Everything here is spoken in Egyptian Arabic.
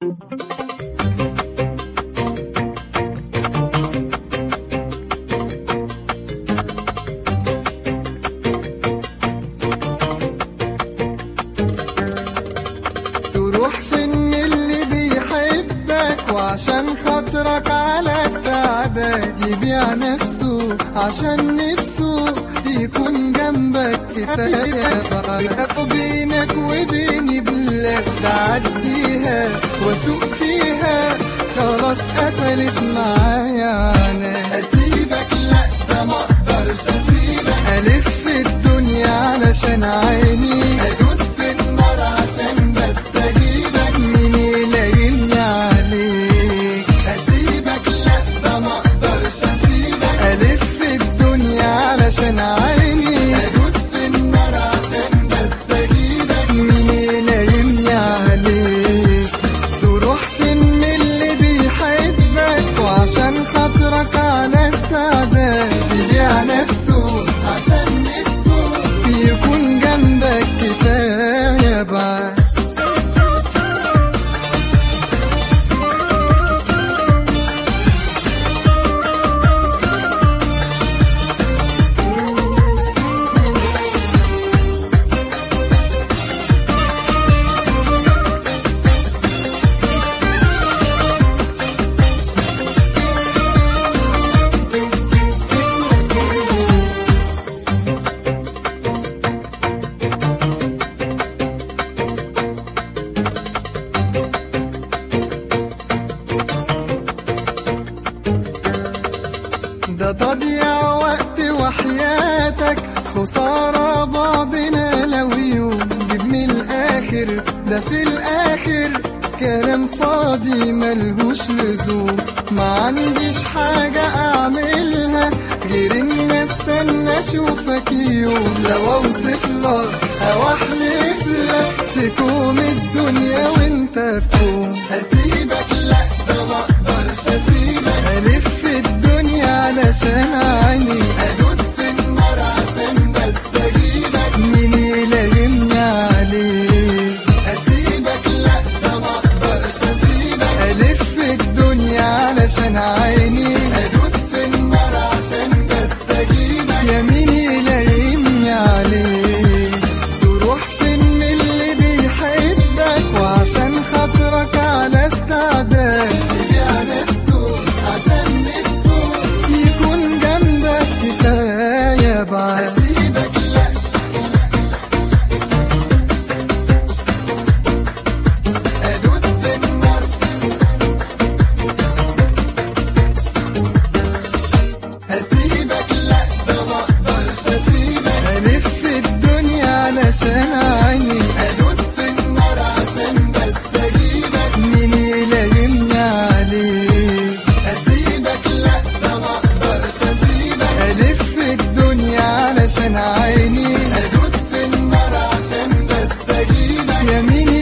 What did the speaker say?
تروح فين من اللي بيحبك وعشان خاطرك على استعداد يبيع نفسه عشان نفسه يكون جنبك كفاية فرق بينك وبيني بلاد تعديها واسوق فيها خلاص قفلت معايا انا اسيبك لا ده ما اقدرش اسيبك الف الدنيا علشان عيني ادوس في النار عشان بس اجيبك مين يلاقيني عليك اسيبك لا ده ما اقدرش اسيبك الف الدنيا علشان عيني ادوس في النار عشان بس اجيبك مين يلاقيني عليك تروح فين من اللي بيحبك وعشان خاطرك على استعداد يبيع نفسه عشان نفسه يكون جنبك كفاية بعد ده تضييع وقت وحياتك خسارة بعضنا لو يوم جيب من الآخر ده في الآخر كلام فاضي ملهوش لزوم ما عنديش حاجة أعملها غير إن استنى أشوفك يوم لو أوصف لك أو أحلف لك في كوم الدنيا وأنت في كوم أسيبك لأ ده ما أقدرش أسيبك ألف الدنيا علشان عيني أدوس في النار عشان بس أجيبك مين يلاقيني عليك أسيبك لأ ده ما أقدرش أسيبك ألف الدنيا علشان عيني أدوس في النار عشان بس أجيبك يا مين يلاقيني عليك تروح فين من اللي بيحبك وعشان خاطرك على استعداد يبيع نفسه عشان نفسه يكون جنبك كفاية بعد أسيبك لأ أدوس في النار هسيبك لا ده ما اقدرش اسيبك الف الدنيا علشان عيني ادوس في النار عشان بس اجيبك مين يلاقيني عليك اسيبك لا ده ما اقدرش اسيبك الف الدنيا علشان عيني ادوس في النار عشان بس اجيبك يا مين